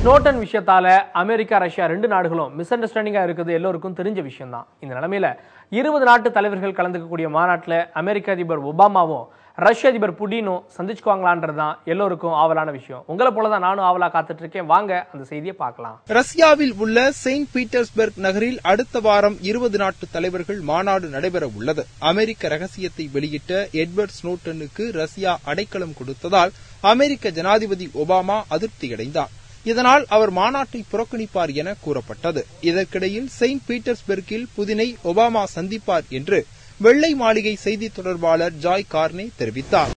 ஸ்னோட்டன் விஷயத்தால America Russia ரெண்டு நாடுகளும் miss அண்டர்ஸ்டாண்டிங்கா இருக்குது எல்லோருக்கும் தெரிஞ்ச விஷயம் தான் இந்த நிலைமையில இருபது நாட்டு தலைவர்கள் கலந்துக்கக்கூடிய மாநாட்டில் அமெரிக்க அதிபர் ஒபாமாவும் ரஷ்ய அதிபர் புடினும் சந்திச்சுக்குவாங்களான்றது தான் எல்லோருக்கும் ஆவலான விஷயம் உங்களை போல தான் நானும் ஆவலா காத்துட்டு இருக்கேன் வாங்க அந்த செய்தியை பார்க்கலாம் ரஷ்யாவில் உள்ள செயின்ட் பீட்டர்ஸ்பர்க் நகரில் அடுத்த வாரம் இருபது நாட்டு தலைவர்கள் மாநாடு நடைபெற உள்ளது அமெரிக்க ரகசியத்தை வெளியிட்ட எட்வர்ட் ஸ்னோட்டனுக்கு ரஷ்யா அடைக்கலம் கொடுத்ததால் அமெரிக்க ஜனாதிபதி ஒபாமா அதிருப்தியடைந்தார் இதனால் அவர் மாநாட்டை புறக்கணிப்பார் என கூறப்பட்டது இதற்கிடையில் செயின்ட் பீட்டர்ஸ்பெர்க்கில் புதினை ஒபாமா சந்திப்பார் என்று வெள்ளை மாளிகை செய்தி தொடர்பாளர் ஜாய் கார்னே தெரிவித்தார்